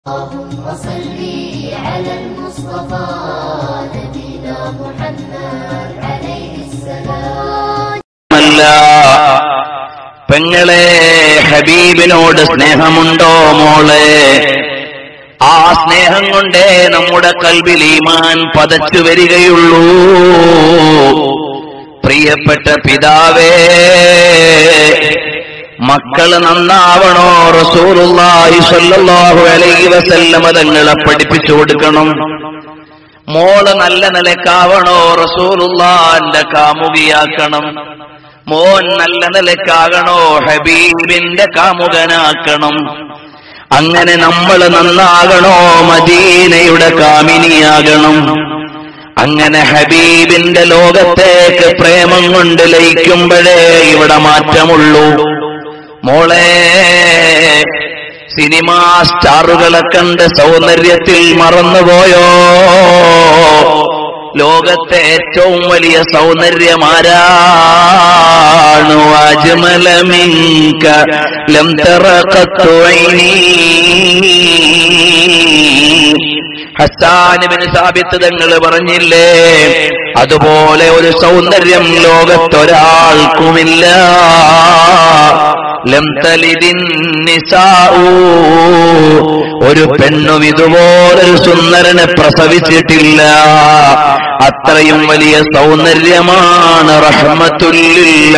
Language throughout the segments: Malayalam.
اللهم صل على المصطفى نبينا محمد عليه السلام അല്ല പെങ്ങളെ ഹബീബിനോട് സ്നേഹമുണ്ടോ മോളെ ആ സ്നേഹം കൊണ്ടേ നമ്മുടെ കൽബിൽ ഈമാൻ പതച്ചു വരികയുള്ളൂ പ്രിയപ്പെട്ട പിതാവേ മക്കള് നന്നാവണോ റസൂലുള്ളാഹി സ്വല്ലല്ലാഹു അലൈഹി വസല്ലമ തങ്ങളെ പഠിപ്പിച്ചു കൊടുക്കണം മോള് നല്ല നിലക്കാവണോ റസൂലുള്ളാന്റെ കാമുകിയാക്കണം മോൻ നല്ല നിലക്കാകണോ ഹബീബിന്റെ കാമുകനാക്കണം അങ്ങനെ നമ്മൾ നന്നാകണോ മദീനയുടെ കാമിനിയാകണം അങ്ങനെ ഹബീബിന്റെ ലോകത്തേക്ക് പ്രേമം കൊണ്ട് ലയിക്കുമ്പോഴേ ഇവിടെ മാറ്റമുള്ളൂ മോളെ സിനിമാ സ്റ്റാറുകളെ കണ്ട് സൗന്ദര്യത്തിൽ മറന്നുപോയോ ലോകത്തെ ഏറ്റവും വലിയ സൗന്ദര്യമാരാണ് വാജ്മലമിങ്ക ലം തറഖത്തു ഐനി ഹസ്സാനുബിന് സാബിത്ത് തങ്ങൾ പറഞ്ഞില്ലേ അതുപോലെ ഒരു സൗന്ദര്യം ലോകത്തൊരാൾക്കുമില്ല ലം തലിദിൻ നിസാഊ. ഒരു പെണ്ണും ഇതുപോലൊരു സുന്ദരനെ പ്രസവിച്ചിട്ടില്ല അത്രയും വലിയ സൗന്ദര്യമാണ് റഹ്മത്തുല്ലിൽ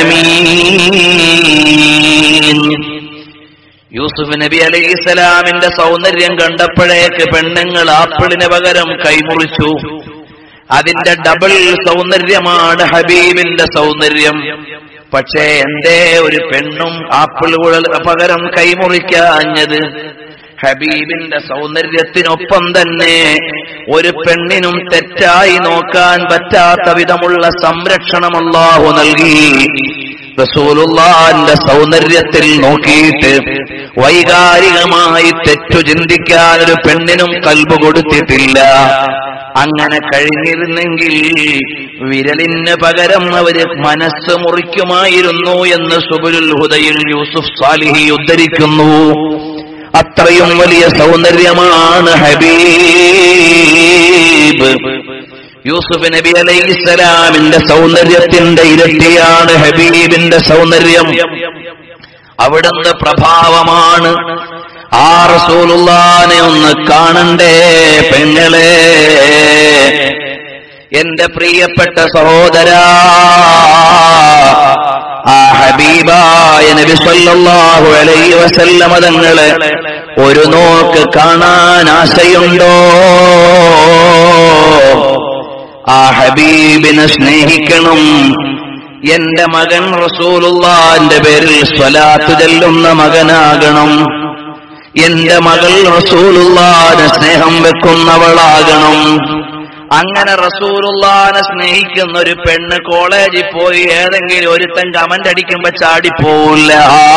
ആലമീൻ യൂസുഫ് നബി അലൈഹിസ്സലാമിന്റെ സൗന്ദര്യം കണ്ടപ്പോഴേക്ക് പെണ്ണുങ്ങൾ ആപ്പിളിന് പകരം കൈമുറിച്ചു അതിന്റെ ഡബിൾ സൗന്ദര്യമാണ് ഹബീബിന്റെ സൗന്ദര്യം പക്ഷേ എന്തേ ഒരു പെണ്ണും ആപ്പിളുകൾ പകരം കൈമുറിക്കാഞ്ഞത് ഹബീബിന്റെ സൗന്ദര്യത്തിനൊപ്പം തന്നെ ഒരു പെണ്ണിനും തെറ്റായി നോക്കാൻ പറ്റാത്ത വിധമുള്ള സംരക്ഷണം അല്ലാഹു നൽകി റസൂലുള്ളാന്റെ സൗന്ദര്യത്തിൽ നോക്കിയിട്ട് വൈകാരികമായി തെറ്റു ചിന്തിക്കാൻ ഒരു പെണ്ണിനും കൽബ് കൊടുത്തിട്ടില്ല അങ്ങനെ കഴിഞ്ഞിരുന്നെങ്കിൽ വിരലിന് പകരം അവര് മനസ്സ് മുറിക്കുമായിരുന്നു എന്ന് സുബുലുൽ ഹുദയിൽ യൂസുഫ് സാലിഹി ഉദ്ധരിക്കുന്നു അത്രയും വലിയ സൗന്ദര്യമാണ് ഹബീബ് യൂസുഫ് നബി അലൈഹിസ്സലാമിന്റെ സൗന്ദര്യത്തിന്റെ ഇരട്ടിയാണ് ഹബീബിന്റെ സൗന്ദര്യം അവിടുന്ന് പ്രഭാവമാണ് ആ റസൂലുള്ളാനെ ഒന്ന് കാണണ്ടേ പെങ്ങളെ എന്റെ പ്രിയപ്പെട്ട സഹോദരാ ആ ഹബീബായ നബി സല്ലല്ലാഹു അലൈഹി വസല്ലമ തങ്ങളെ ഒരു നോക്ക് കാണാൻ ആശയുണ്ടോ ആ ഹബീബിനെ സ്നേഹിക്കണം എന്റെ മകൻ റസൂലുള്ളാന്റെ പേരിൽ സ്വലാത്ത് ചെല്ലുന്ന മകനാകണം എന്റെ മകൾ റസൂലുള്ളാനെ സ്നേഹം വെക്കുന്നവളാകണം അങ്ങനെ റസൂലുള്ളാനെ സ്നേഹിക്കുന്ന ഒരു പെണ്ണ് കോളേജിൽ പോയി ഏതെങ്കിലും ഒരുത്തൻ കമന്റ് അടിക്കുമ്പോ ചാടിപ്പോവില്ല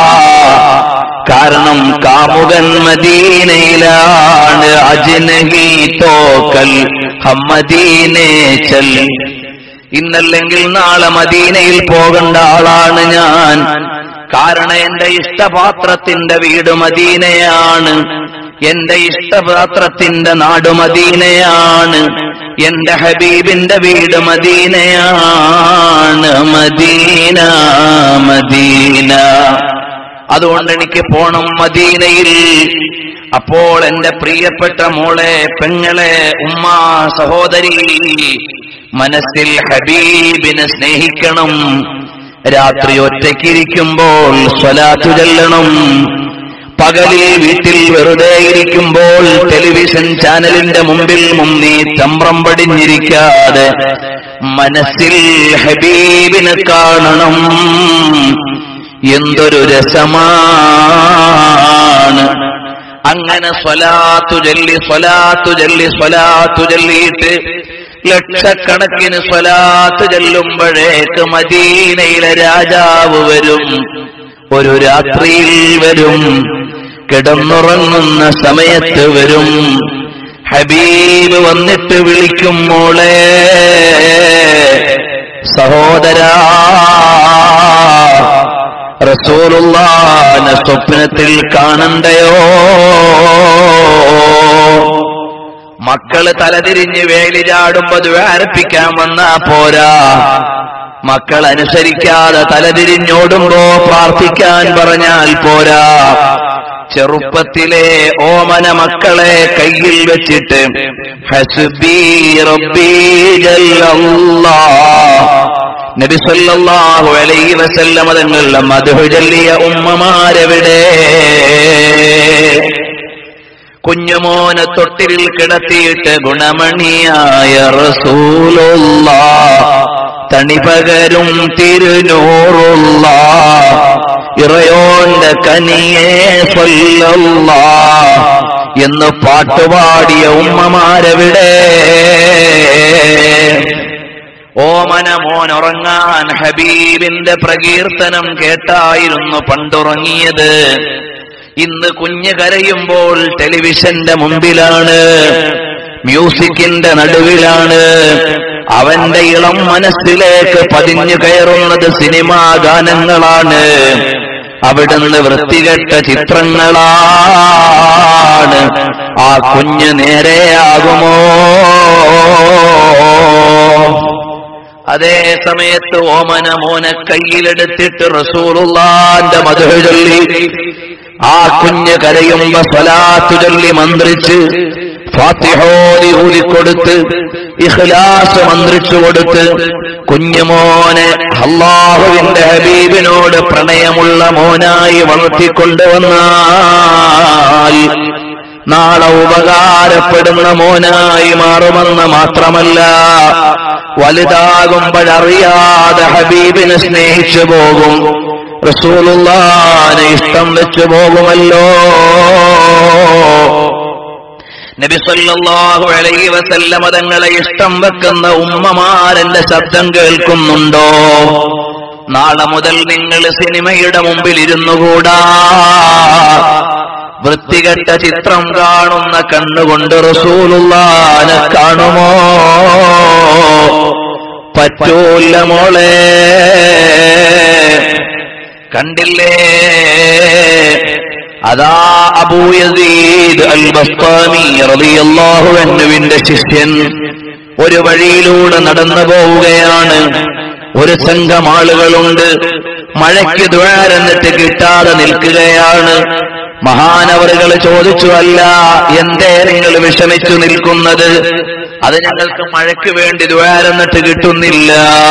കാരണം കാമുകൻ മദീനയിലാണ് അജിനഹി തോക്കൽ ഹമ്മദീനെ ചൽ ഇന്നല്ലെങ്കിൽ നാളെ മദീനയിൽ പോകേണ്ട ആളാണ് ഞാൻ കാരണം എന്റെ ഇഷ്ടപാത്രത്തിന്റെ വീട് മദീനയാണ് എന്റെ ഇഷ്ടപാത്രത്തിന്റെ നാട് മദീനയാണ് എന്റെ ഹബീബിന്റെ വീട് മദീനയാണ് മദീന മദീന അതുകൊണ്ട് എനിക്ക് പോണം മദീനയിൽ അപ്പോൾ എന്റെ പ്രിയപ്പെട്ട മോളെ പെങ്ങളെ ഉമ്മ സഹോദരി മനസ്സിൽ ഹബീബിനെ സ്നേഹിക്കണം രാത്രി ഒറ്റയ്ക്കിരിക്കുമ്പോൾ സ്വലാത്തു ചെല്ലണം പകലിൽ വീട്ടിൽ വെറുതെ ഇരിക്കുമ്പോൾ ടെലിവിഷൻ ചാനലിന്റെ മുമ്പിൽ മുന്നി തമ്പ്രം പടിഞ്ഞിരിക്കാതെ മനസ്സിൽ ഹബീബിനെ കാണണം എന്തൊരു രസമാണ് അങ്ങനെ സ്വലാത്തു ചൊല്ലി സ്വലാത്തു ചൊല്ലി സ്വലാത്തു ചൊല്ലിയിട്ട് ലക്ഷക്കണക്കിന് സ്വലാത്ത് ചെല്ലുമ്പോഴേക്ക് മദീനയിലെ രാജാവ് വരും ഒരു രാത്രിയിൽ വരും കിടന്നുറങ്ങുന്ന സമയത്ത് വരും ഹബീബ് വന്നിട്ട് വിളിക്കും മോളെ സഹോദരാ റസൂലുള്ളാനെ സ്വപ്നത്തിൽ കാണണ്ടയോ മക്കള് തലതിരിഞ്ഞ് വേലി ചാടുമ്പോ ദ്വാരപ്പിക്കാൻ വന്നാ പോരാ മക്കൾ അനുസരിക്കാതെ തലതിരിഞ്ഞോടുമ്പോ പ്രാർത്ഥിക്കാൻ പറഞ്ഞാൽ പോരാ ചെറുപ്പത്തിലെ ഓമന മക്കളെ കയ്യിൽ വെച്ചിട്ട് ഹസ്ബി റബ്ബി ജല്ലല്ലാഹ് നബി സല്ലല്ലാഹു അലൈഹി വസല്ലമ തങ്ങളുടെ മധു ചൊല്ലിയ ഉമ്മമാരെവിടെ കുഞ്ഞുമോനെ തൊട്ടിലിൽ കിടത്തിയിട്ട് ഗുണമണിയായ റസൂലുള്ള തണിപകരും തിരുനൂറുള്ള ഇറയോന്റെ കനിയെ സ്വല്ല എന്ന് പാട്ടുപാടിയ ഉമ്മമാരെവിടെ ഓമന മോനുറങ്ങാൻ ഹബീബിന്റെ പ്രകീർത്തനം കേട്ടായിരുന്നു പണ്ടുറങ്ങിയത് ഇന്ന് കുഞ്ഞ് കരയുമ്പോൾ ടെലിവിഷന്റെ മുമ്പിലാണ് മ്യൂസിക്കിന്റെ നടുവിലാണ് അവന്റെ ഇളം മനസ്സിലേക്ക് പതിഞ്ഞു കയറുന്നത് സിനിമാ ഗാനങ്ങളാണ് അവിടുന്ന് വൃത്തികെട്ട ചിത്രങ്ങളാണ് ആ കുഞ്ഞ് നേരെയാകുമോ അതേ സമയത്ത് ഓമന മോനെ കയ്യിലെടുത്തിട്ട് റസൂലുള്ളാന്റെ മധു ചൊല്ലി ആ കുഞ്ഞ് കരയുമ്പോ സ്വലാത്തു ചൊല്ലി മന്ത്രിച്ച് ഫാത്തിഹോതി ഊതിക്കൊടുത്ത് ഇഖ്ലാസ് മന്ത്രിച്ചു കൊടുത്ത് കുഞ്ഞുമോനെ അള്ളാഹുവിന്റെ ഹബീബിനോട് പ്രണയമുള്ള മോനായി വളർത്തിക്കൊണ്ടുവന്നാൽ നാളെ ഉപകാരപ്പെടുന്ന മോനായി മാറുമെന്ന് മാത്രമല്ല വലുതാകുമ്പോഴറിയാതെ ഹബീബിനെ സ്നേഹിച്ചു പോകും റസൂലുള്ളാനെ ഇഷ്ടം വെച്ചു പോകുമല്ലോ നബി സല്ലല്ലാഹു അലൈഹി വസല്ലമ തങ്ങളെ ഇഷ്ടം വെക്കുന്ന ഉമ്മമാരെന്റെ ശബ്ദം കേൾക്കുന്നുണ്ടോ നാളെ മുതൽ നിങ്ങൾ സിനിമയുടെ മുമ്പിൽ ഇരുന്നുകൂടാ വൃത്തികെട്ട ചിത്രം കാണുന്ന കണ്ണുകൊണ്ട് റസൂലുള്ളാനെ കാണുമോ പറ്റൂല്ല മോളെ കണ്ടില്ലേ അതാ അബൂയസീദ് അൽ ബസ്താമി റളിയല്ലാഹു അൻഹുവിന്റെ ശിഷ്യൻ ഒരു വഴിയിലൂടെ നടന്നു പോവുകയാണ് ഒരു സംഘം ആളുകളുണ്ട് മഴയ്ക്ക് ദ്വാരന്നിട്ട് കിട്ടാതെ നിൽക്കുകയാണ് മഹാനവറുകൾ ചോദിച്ചു അല്ല എന്തേ നിങ്ങൾ വിഷമിച്ചു നിൽക്കുന്നത് അത് ഞങ്ങൾക്ക് മഴയ്ക്ക് വേണ്ടി ദ്വാരന്നിട്ട് കിട്ടുന്നില്ല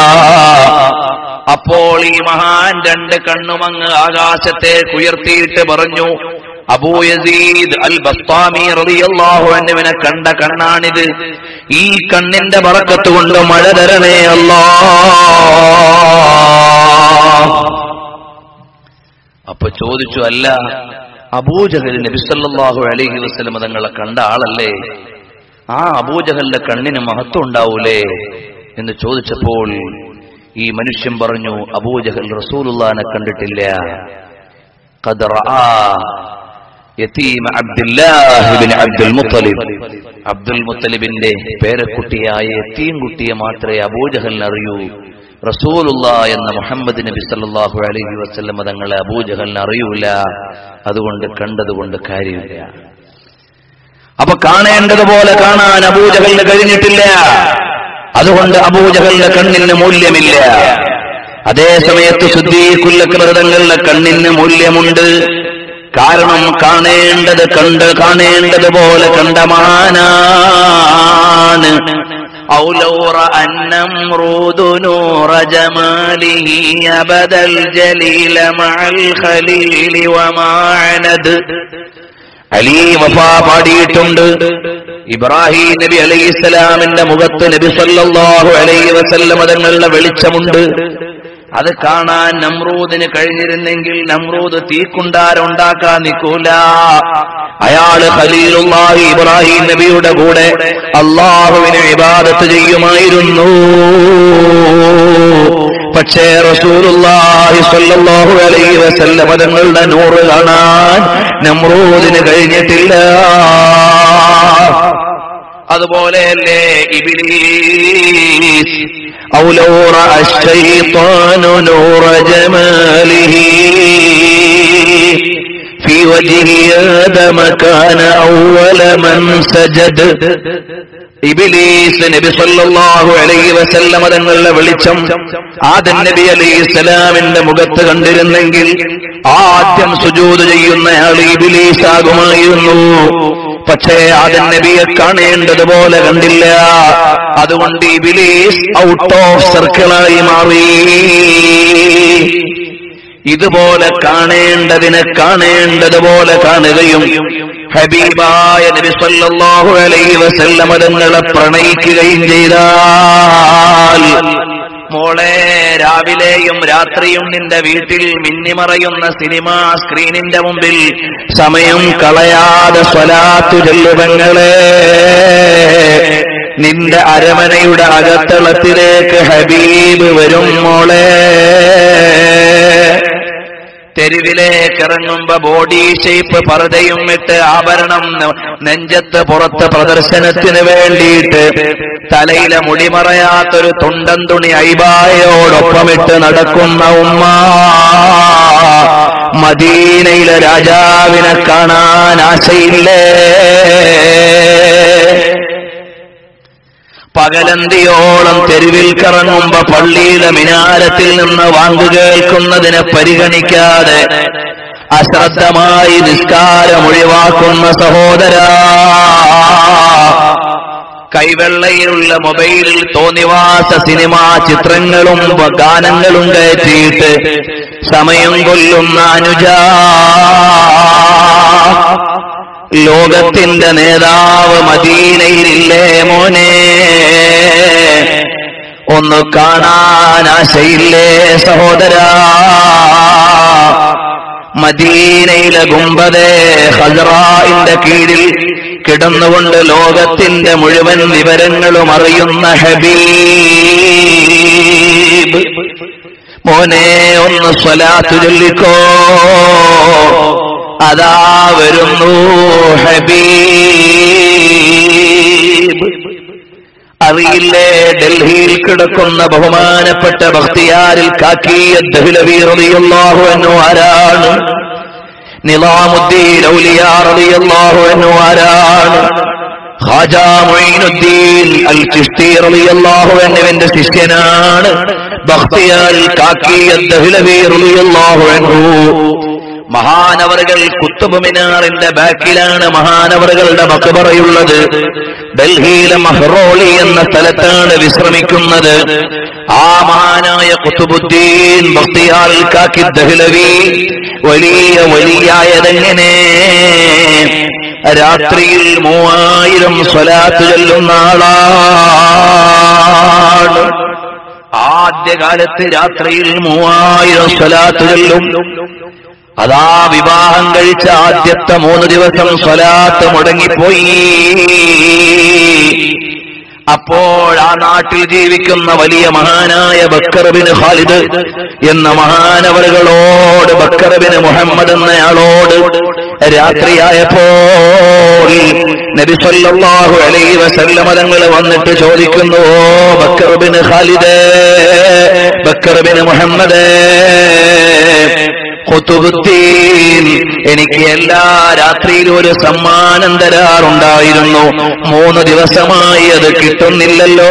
അപ്പോൾ ഈ മഹാൻ രണ്ട് കണ്ണുമങ്ങ് ആകാശത്തേക്ക് ഉയർത്തിയിട്ട് പറഞ്ഞു അബൂയസീദ് അൽ ബസ്താമി റളിയല്ലാഹു അൻഹുവിനെ കണ്ട കണ്ണാണിത് ഈ കണ്ണിന്റെ ബറക്കത്ത് കൊണ്ട് മഴ തരണേ അല്ലാ അപ്പൊ ചോദിച്ചു അല്ല അബൂജഹൽ നബി സല്ലല്ലാഹു അലൈഹി വസല്ലം തങ്ങളെ കണ്ട ആളല്ലേ ആ അബൂജഹലിന്റെ കണ്ണിന് മഹത്വം ഉണ്ടാവൂലേ എന്ന് ചോദിച്ചപ്പോൾ ഈ മനുഷ്യൻ പറഞ്ഞു അബൂജഹൽ റസൂലുള്ളാനെ കണ്ടിട്ടില്ല ഖദ് റആ യതീം അബ്ദുല്ലാഹ് ഇബ്നു അബ്ദുൽ മുത്തലിബ് അബ്ദുൽ മുത്തലിബിന്റെ പേരക്കുട്ടിയായ യതീം കുട്ടിയെ മാത്രമേ അബൂജഹലിന് അറിയൂ റസൂലുള്ള എന്ന മുഹമ്മദ് നബി സല്ലല്ലാഹു അലൈഹി വസല്ലം തങ്ങളെ അബൂജഹലിന് അറിയൂല അതുകൊണ്ട് കണ്ടതുകൊണ്ട് കാര്യമില്ല അപ്പൊ കാണേണ്ടതുപോലെ കാണാൻ അബൂജഹലിന് കഴിഞ്ഞിട്ടില്ല അതുകൊണ്ട് അബൂജഹലിന്റെ കണ്ണിന് മൂല്യമില്ല അതേ സമയത്ത് ശുദ്ധീകുല്ലകൃതങ്ങളുടെ കണ്ണിന് മൂല്യമുണ്ട് കാരണം കാണേണ്ടത് കണ്ട് കാണേണ്ടതുപോലെ കണ്ട മഹാനാണ് ഔലൗറ അന്നംറൂദു നൂറ ജമാലിഹി അബദൽ ജലീല മഅൽ ഖലീലി വമാനദ് അലി വഫ പാടിയിട്ടുണ്ട് ഇബ്രാഹിം നബി അലൈഹി ഇസ്ലാമിന്റെ മുഖത്ത് നബി സല്ലല്ലാഹു അലൈഹി വസല്ലം തങ്ങളുടെ വെളിച്ചമുണ്ട് അത് കാണാൻ നമ്രൂദിന് കഴിഞ്ഞിരുന്നെങ്കിൽ നമ്രൂദ് തീക്കുണ്ടാരം ഉണ്ടാക്കാൻ നിൽക്കൂല അയാള് ഖലീലുള്ളാഹി ഇബ്രാഹിം നബിയുടെ കൂടെ അള്ളാഹുവിനെ ഇബാദത്ത് ചെയ്യുമായിരുന്നു പക്ഷേ റസൂലുള്ളാഹി സ്വല്ലല്ലാഹു അലൈഹി വസല്ലം തങ്ങളുടെ നൂറ് കാണാൻ നമ്രൂദിന് കഴിഞ്ഞിട്ടില്ല അതുപോലെയല്ലേ ഇബിലീസ് أو لو رأى الشيطان نور جماله في وجه آدم كان أول من سجد ഇബിലീസ് നബി സല്ലല്ലാഹു അലൈഹി വസല്ലമ തങ്ങളുടെ വെളിച്ചം ആദം നബി അലൈഹി സ്വലാമിന്റെ മുഖത്ത് കണ്ടിരുന്നെങ്കിൽ ആദ്യം സുജൂദ് ചെയ്യുന്നയാൾ ഇബിലീസ് ആകുമായിരുന്നു പക്ഷേ ആദം നബിയെ കാണേണ്ടതുപോലെ കണ്ടില്ല അതുകൊണ്ട് ഇബിലീസ് ഔട്ട് ഓഫ് സർക്കിളായി മാറി ഇതുപോലെ കാണേണ്ടതിനെ കാണേണ്ടതുപോലെ കാണുകയും ഹബീബായ നബി സല്ലല്ലാഹു അലൈഹി വസല്ലമ തങ്ങളെ പ്രണയിക്കുകയും ചെയ്താൽ മോളെ രാവിലെയും രാത്രിയും നിന്റെ വീട്ടിൽ മിന്നിമറയുന്ന സിനിമാ സ്ക്രീനിന്റെ മുമ്പിൽ സമയം കളയാതെ സ്വലാത്തു ചെല്ലുവങ്ങളെ നിന്റെ അരമനയുടെ അകത്തളത്തിലേക്ക് ഹബീബ് വരും മോളെ തെരുവിലേക്ക് ഇറങ്ങുമ്പോ ബോഡി ഷേപ്പ് പർദ്ദയും ഇട്ട് ആഭരണം നെഞ്ചത്ത് പുറത്ത് പ്രദർശനത്തിന് വേണ്ടിയിട്ട് തലയിലെ മുടിമറയാത്തൊരു തുണ്ടൻ തുണി ഐബായോടൊപ്പമിട്ട് നടക്കുന്ന ഉമ്മ മദീനയിലെ രാജാവിനെ കാണാൻ ആശയില്ലേ പകലന്തിയോളം തെരുവിൽ കറങ്ങുമ്പോ പള്ളിയിലെ മിനാരത്തിൽ നിന്ന് വാങ്ങു കേൾക്കുന്നതിനെ പരിഗണിക്കാതെ അശ്രദ്ധമായി നിസ്കാരം ഒഴിവാക്കുന്ന സഹോദര കൈവെള്ളയിലുള്ള മൊബൈലിൽ തോന്നിവാസ സിനിമാ ചിത്രങ്ങളും ഗാനങ്ങളും കയറ്റിയിട്ട് സമയം കൊല്ലുന്ന അനുജ ലോകത്തിന്റെ നേതാവ് മദീനയിലില്ലേ മോനെ ഒന്ന് കാണാൻ ആശയില്ലേ സഹോദര മദീനയിലെ ഗുംബദേ ഹസറായിന്റെ കീഴിൽ കിടന്നുകൊണ്ട് ലോകത്തിന്റെ മുഴുവൻ വിവരങ്ങളും അറിയുന്ന ഹബീബ് മോനെ ഒന്ന് സ്വലാത്തു ചൊല്ലിക്കോ അതാ വരുന്നു ഹബീബ് അറിയില്ലേ ഡൽഹിയിൽ കിടക്കുന്ന ബഹുമാനപ്പെട്ട ഭക്തിയാരിൽ കാക്കിയ ദഹ്ലവീറിയല്ലാഹു എന്നു ആരാണ് നിലാമുദ്ദീൻ ഔലിയാറിയല്ലാഹു എന്നു ആരാണ് ഖാജ മൊയ്നുദ്ദീൻ അൽ ചിഷ്തി റളിയല്ലാഹു എന്നുവിന്റെ ശിഷ്യനാണ് ബഖ്തിയാരിൽ കാക്കിയ ദഹ്ലവി റളിയല്ലാഹു അൻഹു മഹാനവറുകൾ കുത്തുബ് മിനാറിന്റെ ബാക്കിലാണ് മഹാനവറുകളുടെ മക്ബറയുള്ളത് ഡൽഹിയിലെ മഹ്റോളി എന്ന സ്ഥലത്താണ് വിശ്രമിക്കുന്നത് ആ മഹാനായ കുത്തുബുദ്ദീൻ ബഖ്തിയാറിൽ കാക്കി ദഹ്ലവി വലിയ വലിയായതെങ്ങനെ രാത്രിയിൽ മൂവായിരം സ്വലാത്ത് ചൊല്ലുന്ന ആളാണ് ആദ്യകാലത്ത് രാത്രിയിൽ മൂവായിരം സ്വലാത്ത് ചൊല്ലും അതാ വിവാഹം കഴിച്ച ആദ്യത്തെ മൂന്ന് ദിവസം സ്വലാത്ത് മുടങ്ങിപ്പോയി അപ്പോൾ ആ നാട്ടിൽ ജീവിക്കുന്ന വലിയ മഹാനായ ബക്കറബിന് ഖാലിദ് എന്ന മഹാനവറുകളോട് ബക്കറബിന് മുഹമ്മദ് എന്നയാളോട് രാത്രിയായപ്പോൾ നബി സല്ലല്ലാഹു അലൈഹി വസല്ലമ തങ്ങൾ വന്നിട്ട് ചോദിക്കുന്നു ഓ ബക്കറബിന് ഖാലിദ് ബക്കറബിന് മുഹമ്മദ് ഖുതുബുദ്ദീൻ എനിക്ക് എല്ലാ രാത്രിയിലും ഒരു സമ്മാനം തരാറുണ്ടായിരുന്നു മൂന്ന് ദിവസമായി അത് കിട്ടുന്നില്ലല്ലോ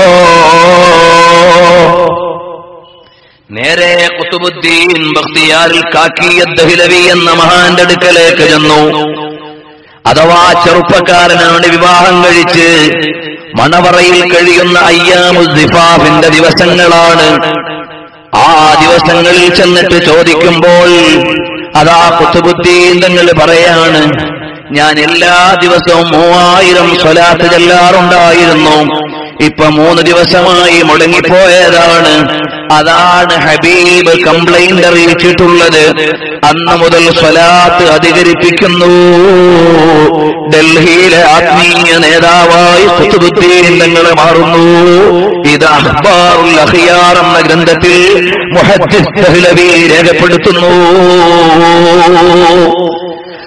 നേരെ കുത്തുബുദ്ദീൻ ബഖ്തിയാരിൽ കാക്കിയ ദഹ്ലവി എന്ന മഹാന്റെ അടുക്കലേക്ക് ചെന്നു അഥവാ ചെറുപ്പക്കാരനാണ് വിവാഹം കഴിച്ച് മണവറയിൽ കഴിയുന്ന അയ്യാമുദ്ദിഫാഫിന്റെ ദിവസങ്ങളാണ് ആ ദിവസങ്ങളിൽ ചെന്നിട്ട് ചോദിക്കുമ്പോൾ അതാ കുത്തുബുദ്ദീൻ തങ്ങൾ പറയാണ് ഞാൻ എല്ലാ ദിവസവും മൂവായിരം സ്വലാത്ത് ചെല്ലാറുണ്ടായിരുന്നു ഇപ്പൊ മൂന്ന് ദിവസമായി മുടങ്ങിപ്പോയതാണ് അതാണ് ഹബീബ് കംപ്ലൈന്റ് അറിയിച്ചിട്ടുള്ളത് അന്ന് മുതൽ സ്വലാത്ത് അധികരിപ്പിക്കുന്നു ഡൽഹിയിലെ ആത്മീയ നേതാവായി കുത്തുബുദ്ദീൻ തങ്ങൾ മാറുന്നു ഇത് അഖ്ബാറുൽ അഖിയാർ എന്ന ഗ്രന്ഥത്തിൽ മുഹദ്ദിസ് ദഹ്ലവി രേഖപ്പെടുത്തുന്നു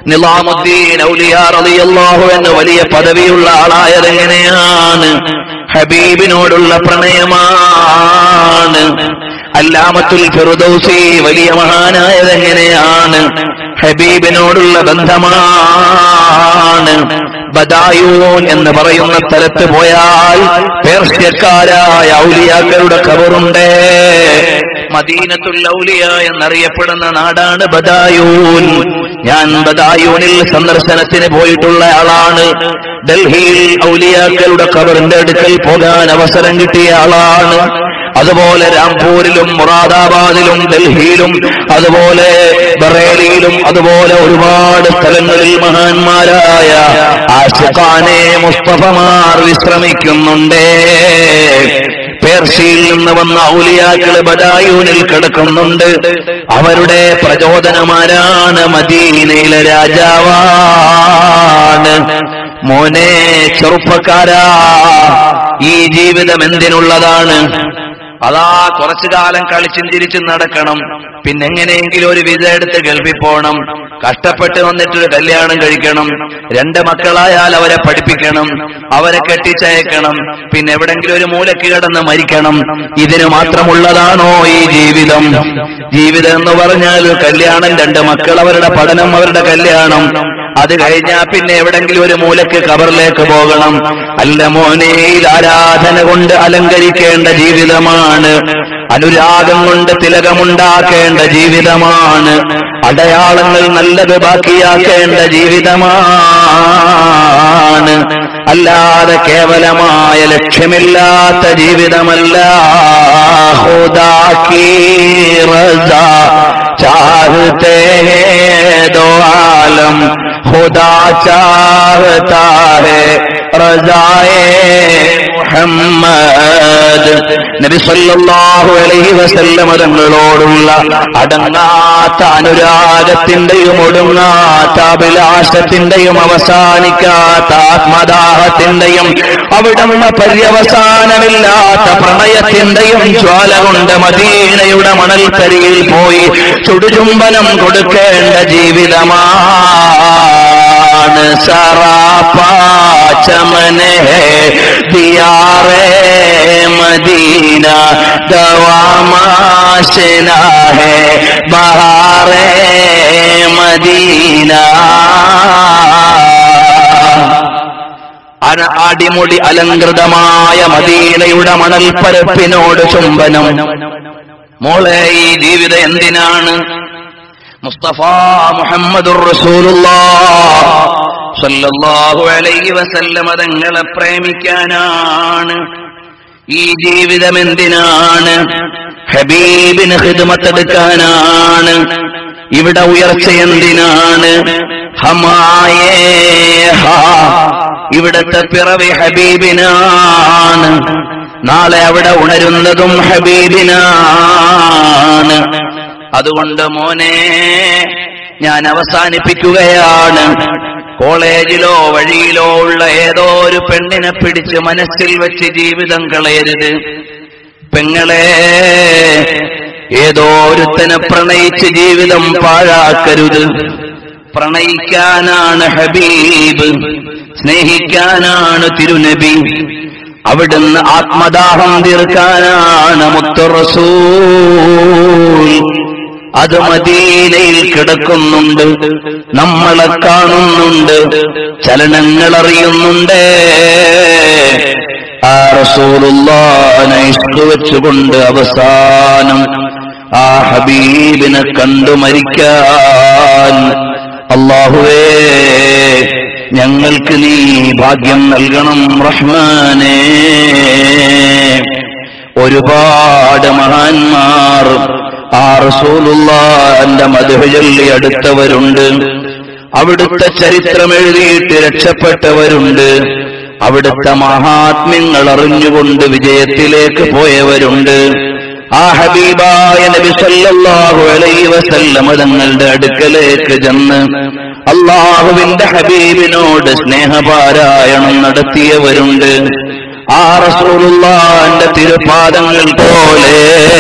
നിലാമുദ്ദീൻ ഔലിയാ റളിയല്ലാഹു എന്ന് വലിയ പദവിയുള്ള ആളായത് എങ്ങനെയാണ് ഹബീബിനോടുള്ള പ്രണയമാണ് അല്ലാമത്തുൽ ഫിറുദൗസി വലിയ മഹാനായത് എങ്ങനെയാണ് ഹബീബിനോടുള്ള ബന്ധമാണ് ബദായൂൻ എന്ന് പറയുന്ന സ്ഥലത്ത് പോയാൽ പേർഷ്യക്കാരായ ഔലിയാക്കളുടെ കബറുണ്ട് മദീനത്തുൽ ഔലിയ എന്നറിയപ്പെടുന്ന നാടാണ് ബദായൂൻ ഞാൻ ബദായൂനിൽ സന്ദർശനത്തിന് പോയിട്ടുള്ള ആളാണ് ഡൽഹിയിൽ ഔലിയാക്കളുടെ കബറിന്റെ അടുക്കൽ പോകാൻ അവസരം കിട്ടിയ ആളാണ് അതുപോലെ രാംപൂരിലും മുറാദാബാദിലും ഡൽഹിയിലും അതുപോലെ ബറേലിയിലും അതുപോലെ ഒരുപാട് സ്ഥലങ്ങളിൽ മഹാന്മാരായ ആശിഖാനെ മുസ്തഫമാർ വിശ്രമിക്കുന്നുണ്ടേ പേർഷ്യയിൽ നിന്ന് വന്ന ഔലിയാക്കള് ബദായൂനിൽ കിടക്കുന്നുണ്ട് അവരുടെ പ്രചോദനമാരാണ് മദീനയിലെ രാജാവാണ് മോനെ ചെറുപ്പക്കാരാ ഈ ജീവിതം എന്തിനുള്ളതാണ് അതാ കുറച്ചു കാലം കളിച്ചും ചിരിച്ചും നടക്കണം പിന്നെ എങ്ങനെയെങ്കിലും ഒരു വിസ എടുത്ത് ഗൾഫിൽ പോകണം കഷ്ടപ്പെട്ട് വന്നിട്ടൊരു കല്യാണം കഴിക്കണം രണ്ട് മക്കളായാൽ അവരെ പഠിപ്പിക്കണം അവരെ കെട്ടിച്ചയക്കണം പിന്നെ എവിടെങ്കിലും ഒരു മൂലക്ക് കിടന്ന് മരിക്കണം ഇതിന് മാത്രമുള്ളതാണോ ഈ ജീവിതം ജീവിതം എന്ന് പറഞ്ഞാൽ ഒരു കല്യാണം രണ്ട് മക്കൾ അവരുടെ പഠനം അവരുടെ കല്യാണം അത് കഴിഞ്ഞാൽ പിന്നെ എവിടെങ്കിലും ഒരു മൂലക്ക് കബറിലേക്ക് പോകണം അല്ല മോനയിൽ ആരാധന കൊണ്ട് അലങ്കരിക്കേണ്ട ജീവിതമാണ് അനുരാഗം കൊണ്ട് തിലകമുണ്ടാക്കേണ്ട ജീവിതമാണ് അടയാളങ്ങൾ നല്ലത് ബാക്കിയാക്കേണ്ട ജീവിതമാണ് അല്ലാതെ കേവലമായ ലക്ഷ്യമില്ലാത്ത ജീവിതമല്ല ഹുദാക്കി റസ चाहते हैं दो आलम खुदा चाहता है रजाए മുഹമ്മദ് നബി സല്ലല്ലാഹു അലൈഹി വസല്ലമ തങ്ങളോടുള്ള അടങ്ങാത്ത അനുരാഗത്തിന്റെയും ഒടുങ്ങാത്ത അഭിലാഷത്തിന്റെയും അവസാനിക്കാത്ത ആത്മദാഹത്തിന്റെയും അവിടുന്ന് പര്യവസാനമില്ലാത്ത പ്രണയത്തിന്റെയും ജ്വാല കൊണ്ട് മദീനയുടെ മണൽത്തരിയിൽ പോയി ചുടുചുംബനം കൊടുക്കേണ്ട ജീവിതമാണ് സറാപ്പാ ചമനെ ദിയാറേ മദീന ദവാമാശന ഹേ ബഹാറേ മദീന അന അടിമുടി അലങ്കൃതമായ മദീനയുടെ മണൽപ്പരപ്പിനോട് ചുംബനം മോളെ ഈ ജീവിതം എന്തിനാണ് മുസ്തഫ മുഹമ്മദുർ റസൂലുള്ളാഹ് സല്ലല്ലാഹു അലൈഹി വസല്ലമ തങ്ങളെ പ്രേമിക്കാനാണ് ഈ ജീവിതം എന്തിനാണ് ഹബീബിന് ഹിദ്മത്തെടുക്കാനാണ് ഇവിടെ ഉയർച്ച എന്തിനാണ് ഹമായേ ഹാ ഇവിടത്തെ പിറവി ഹബീബിനാണ് നാളെ അവിടെ ഉണരുന്നതും ഹബീബിനാണ് അതുകൊണ്ട് മോനെ ഞാൻ അവസാനിപ്പിക്കുകയാണ് കോളേജിലോ വഴിയിലോ ഉള്ള ഏതോ ഒരു പെണ്ണിനെ പിടിച്ച് മനസ്സിൽ വെച്ച് ജീവിതം കളയരുത് പെങ്ങളെ ഏതോ ഒരുത്തനെ പ്രണയിച്ച് ജീവിതം പാഴാക്കരുത് പ്രണയിക്കാനാണ് ഹബീബ് സ്നേഹിക്കാനാണ് തിരുനബി അവിടുന്ന് ആത്മദാഹം തീർക്കാനാണ് മുത്തുറസൂൽ അത് മദീനയിൽ കിടക്കുന്നുണ്ട് നമ്മളെ കാണുന്നുണ്ട് ചലനങ്ങൾ അറിയുന്നുണ്ട് ആ റസൂലുള്ളാനെ ഇഷ്ക് വെച്ചുകൊണ്ട് അവസാനം ആ ഹബീബിനെ കണ്ടു മരിക്കാൻ അള്ളാഹുവേ ഞങ്ങൾക്ക് നീ ഭാഗ്യം നൽകണം റഹ്മാനേ ഒരുപാട് മഹാന്മാർ ആ റസൂലുള്ളാന്റെ മധു ചൊല്ലി അടുത്തവരുണ്ട് അവിടുത്തെ ചരിത്രം എഴുതിയിട്ട് രക്ഷപ്പെട്ടവരുണ്ട് അവിടുത്തെ മഹാത്മ്യങ്ങൾ അറിഞ്ഞുകൊണ്ട് വിജയത്തിലേക്ക് പോയവരുണ്ട് ആ ഹബീബായ നബി സല്ലല്ലാഹു അലൈഹി വസല്ലമ തങ്ങളുടെ അടുക്കലേക്ക് ചെന്ന് അള്ളാഹുവിന്റെ ഹബീബിനോട് സ്നേഹപാരായണം നടത്തിയവരുണ്ട് ആ റസൂലുള്ളാന്റെ തിരുപാദങ്ങൾ പോലെ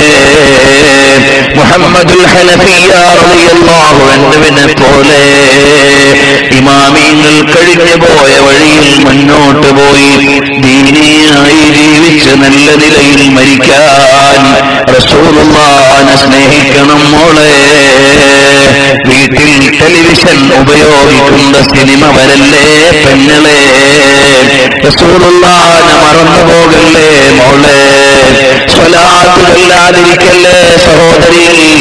മുഹമ്മദുൽ ഹനഫിയ റളിയല്ലാഹു അൻഹുവിനെ പോലെ ഇമാമിങ്ങൾ കഴിഞ്ഞു പോയ വഴിയിൽ മുന്നോട്ട് പോയി ദീനിയായി ജീവിച്ച് നല്ല നിലയിൽ മരിക്കാൻ റസൂലുള്ളാനെ സ്നേഹിക്കണം മോളെ വീട്ടിൽ ടെലിവിഷൻ ഉപയോഗിക്കുന്ന സിനിമ വരല്ലേ പെങ്ങളെ റസൂലുള്ളാനെ മറന്നു പോകല്ലേ മോളെ സ്വലാത്ത് ചൊല്ലാതിരിക്കല്ലേ സഹോദരി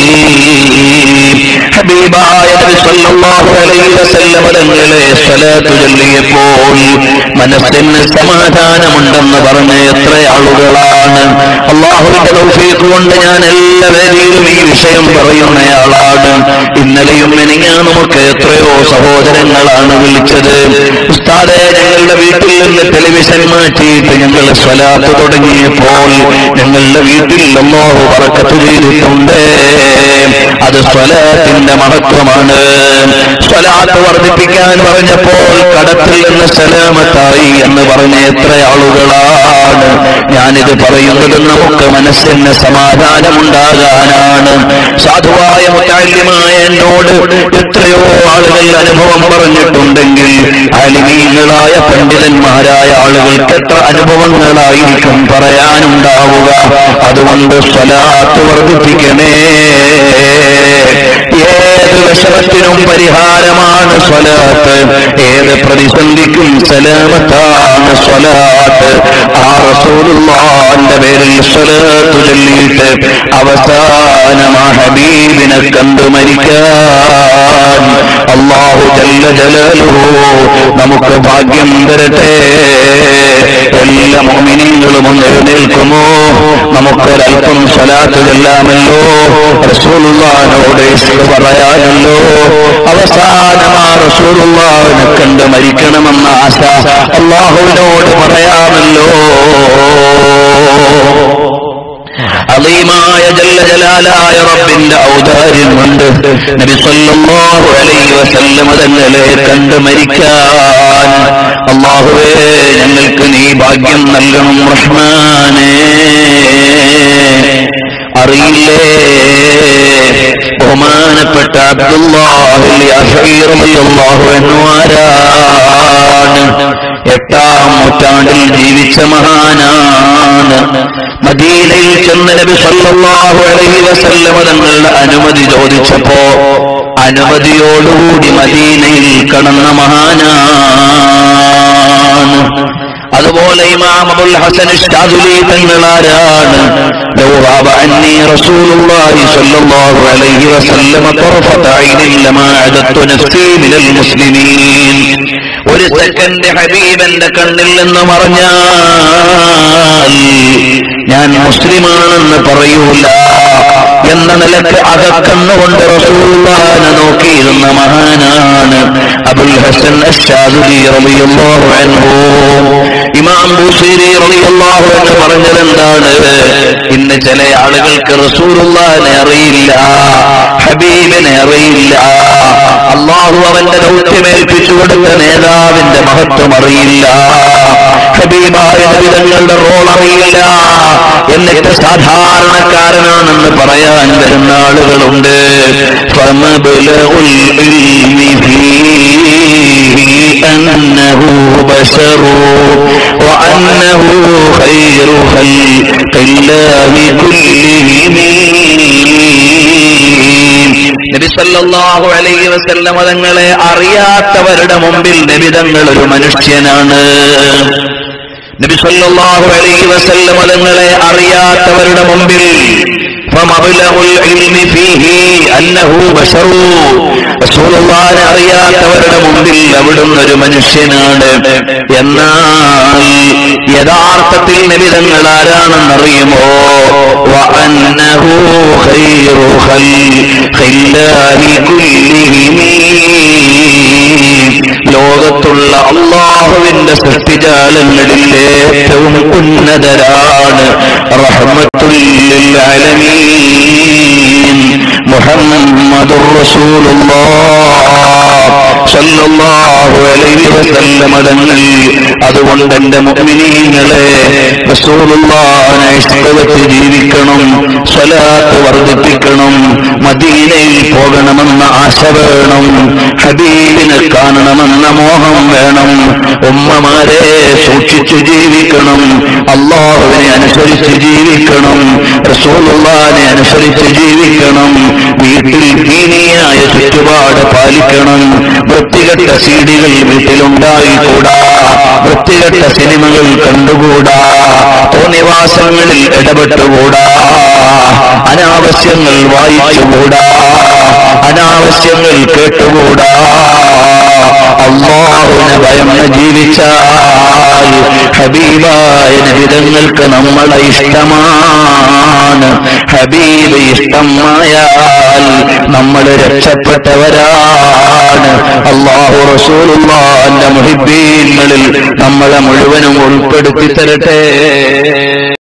ഹബീബായ നബി സല്ലല്ലാഹു അലൈഹി വസല്ലം തങ്ങളെ സ്വലാത്ത് ചൊല്ലിയപ്പോൾ മനസ്സിന് സമാധാനമുണ്ടെന്ന് പറഞ്ഞ എത്ര ആളുകളാണ് അള്ളാഹുവിന്റെ തൗഫീഖ് കൊണ്ട് ഞാൻ എല്ലാ വേദിയിലും ഈ വിഷയം പറയുന്നയാളാണ് ഇന്നലെയും മെനിങ്ങാനുമൊക്കെ എത്രയോ സഹോദരങ്ങളാണ് വിളിച്ചത് ഉസ്താദെ ഞങ്ങളുടെ വീട്ടിൽ നിന്ന് ടെലിവിഷൻ മാറ്റിയിട്ട് ഞങ്ങൾ സ്വലാത്ത് തുടങ്ങിയപ്പോൾ ഞങ്ങളുടെ വീട്ടിൽ അല്ലാഹു പറക്കത്ത് ചെയ്തിട്ടുണ്ട് അത് സ്വലാത്തിന്റെ മഹത്വമാണ് സ്വലാത്ത് വർദ്ധിപ്പിക്കാൻ പറഞ്ഞപ്പോൾ കടത്തിൽ നിന്ന് സലാമത്തായി എന്ന് പറഞ്ഞ എത്ര ആളുകളാണ് ഞാനിത് പറയുന്നത് നമുക്ക് മനസ്സിന് സമാധാനമുണ്ടാകാനാണ് സാധുവായ മുത്താല്യമായ എന്നോട് എത്രയോ ആളുകൾ അനുഭവം പറഞ്ഞിട്ടുണ്ടെങ്കിൽ അലിമീങ്ങളായ പണ്ഡിതന്മാരായ ആളുകൾക്ക് എത്ര അനുഭവങ്ങളായിരിക്കും പറയാനുണ്ടാവുക അതുകൊണ്ട് സ്വലാത്ത് വർദ്ധിപ്പിക്കണേ ഏത് വിഷമത്തിനും പരിഹാരമാണ് സ്വലാത്ത് ഏത് പ്രതിസന്ധിക്കും സലാമത്താണ് സ്വലാത്ത് ആ റസൂലുള്ളാന്റെ പേരിൽ സ്വലാത്ത് ചൊല്ലിയിട്ട് അവസാനം ആ ഹബീബിനെ കണ്ടു മരിക്കാൻ അള്ളാഹു ജല്ല ജലാലുഹു നമുക്ക് ഭാഗ്യം തരട്ടെ എല്ലാ മോമിനിങ്ങളും ഒന്ന് എഴുന്നേൽക്കുമോ നമുക്കൊരൽപ്പം സ്വലാത്ത് ചെല്ലാമല്ലോ റസൂലുള്ളാനോട് ഇഷ്ട് പറയാനല്ലോ അവസാനമാ റസൂലുള്ളാഹിനെ കണ്ട് മരിക്കണമെന്ന ആശ അള്ളാഹുവിനോട് പറയാമല്ലോ അലീമായ ജല്ല ജലാലായ റബ്ബിന്റെ ഔദാര്യം കൊണ്ട് നബി സല്ലല്ലാഹു അലൈഹി വസല്ലം തങ്ങളെ കണ്ട് മരിക്കാൻ അള്ളാഹുവേ ഞങ്ങൾക്ക് നീ ഭാഗ്യം നൽകണം റഹ്മാനേ അറിയില്ലേ ബഹുമാനപ്പെട്ട അബ്ദുല്ലാഹി റളിയല്ലാഹു അൻഹു ആരാണ് എട്ടാം നൂറ്റാണ്ടിൽ ജീവിച്ച മഹാനാണ് മദീനയിൽ ചെന്ന് നബി സല്ലല്ലാഹു അലൈഹി വസല്ലമ തങ്ങളുടെ അനുമതി ചോദിച്ചപ്പോ അനുമതിയോടുകൂടി മദീനയിൽ കടന്ന മഹാനാണ് അതുപോലെ ഇമാം അബുൽ ഹസൻ ഷാദുലി തങ്ങളാരാണ് ലോ غاب عني رسول الله صلى الله عليه وسلم طرفة عين لما عددت نفسي من المسلمين ഒരു സെക്കൻഡ് ഹബീബന്റെ കണ്ണിൽ നിന്ന് മറഞ്ഞാൽ ഞാൻ മുസ്ലിമാണെന്ന് പറയൂല എന്ന നിലക്ക് അകക്കന്നുകൊണ്ട് റസൂലുള്ളാഹിനെ നോക്കിയിരുന്ന മഹാനാണ് അബുൽ ഹസൻ അഷ്ഷാദുലി റളിയല്ലാഹു അൻഹു ഇമാം ബുസീരി റളിയല്ലാഹു അൻഹു പറഞ്ഞത് എന്താണ് ഇന്ന് ചില ആളുകൾക്ക് റസൂലുള്ളാഹിനെ അറിയില്ല ഹബീബിനെ അറിയില്ല അള്ളാഹു അവന്റെ ദൗത്യമേൽപ്പിച്ചു കൊടുത്ത നേതാവിന്റെ മഹത്വം അറിയില്ല ഹബീബായ നബിതങ്ങളുടെ റോൾ അറിയില്ല എന്നിട്ട് സാധാരണക്കാരനാണെന്ന് പറയാൻ വരുന്ന ആളുകളുണ്ട് ഫമബ്ലഉൽ ഇൽമി ഫീഹി അന്നഹു ബശറു وأنه خير خلق الله كلهم നബി സല്ലല്ലാഹു അലൈഹി വസല്ലമ തങ്ങളെ അറിയാത്തവരുടെ മുമ്പിൽ നബി തങ്ങൾ ഒരു മനുഷ്യനാണ് നബി സല്ലല്ലാഹു അലൈഹി വസല്ലമ തങ്ങളെ അറിയാത്തവരുടെ മുമ്പിൽ فمبلغ العلم فيه أنه بشر رسول الله അറിയാത്തവരുടെ മുമ്പിൽ അവിടുന്ന് ഒരു മനുഷ്യനാണ് എന്നാൽ യഥാർത്ഥത്തിൽ നബിതങ്ങൾ ആരാണെന്നറിയുമോ وأنه خير خلق الله كلهم ലോകത്തുള്ള അള്ളാഹുവിന്റെ സൃഷ്ടിജാലങ്ങളിൽ ഏറ്റവും ഉന്നതരാണ് റഹ്മത്തുൽ അലമീൻ മുഹമ്മദുർ റസൂലുള്ളാഹ് സല്ലല്ലാഹു അലൈഹി വസല്ലം തങ്ങൾ അതുകൊണ്ട് എന്റെ മുഅ്മിനീങ്ങളെ റസൂലുള്ളാഹിനെ ഇഷ്ടപ്പെട്ട് ജീവിക്കണം സ്വലാത്ത് വർദ്ധിപ്പിക്കണം മദീനയിൽ പോകണമെന്ന ആശ വേണം ഹബീബിനെ കാണണമെന്ന മോഹം വേണം ഉമ്മമാരെ സൂക്ഷിച്ചു ജീവിക്കണം അള്ളാഹുവിനെ അനുസരിച്ച് ജീവിക്കണം റസൂലുള്ളാഹിനെ അനുസരിച്ച് ജീവിക്കണം വീട്ടിൽ ദീനീയായ ചുറ്റുപാട് പാലിക്കണം വൃത്തികെട്ട സീഡികൾ വീട്ടിലുണ്ടായിക്കൂടാ വൃത്തികെട്ട സിനിമകൾ കണ്ടുകൂടാ തോന്നിവാസങ്ങളിൽ ഇടപെട്ടുകൂടാ അനാവശ്യങ്ങൾ വായിച്ചുകൂടാ അനാവശ്യങ്ങൾ കേട്ടുകൂടാ അള്ളാഹുവിനെ ഭയന്ന് ജീവിച്ചാൽ ഹബീബായ നബിതങ്ങൾക്ക് നമ്മളെ ഇഷ്ടമാണ് ഹബീബ് ഇഷ്ടമായാൽ നമ്മൾ രക്ഷപ്പെട്ടവരാണ് അള്ളാഹു റസൂലുള്ളാന്റെ മുഹിബീങ്ങളിൽ നമ്മളെ മുഴുവനും ഉൾപ്പെടുത്തി തരട്ടെ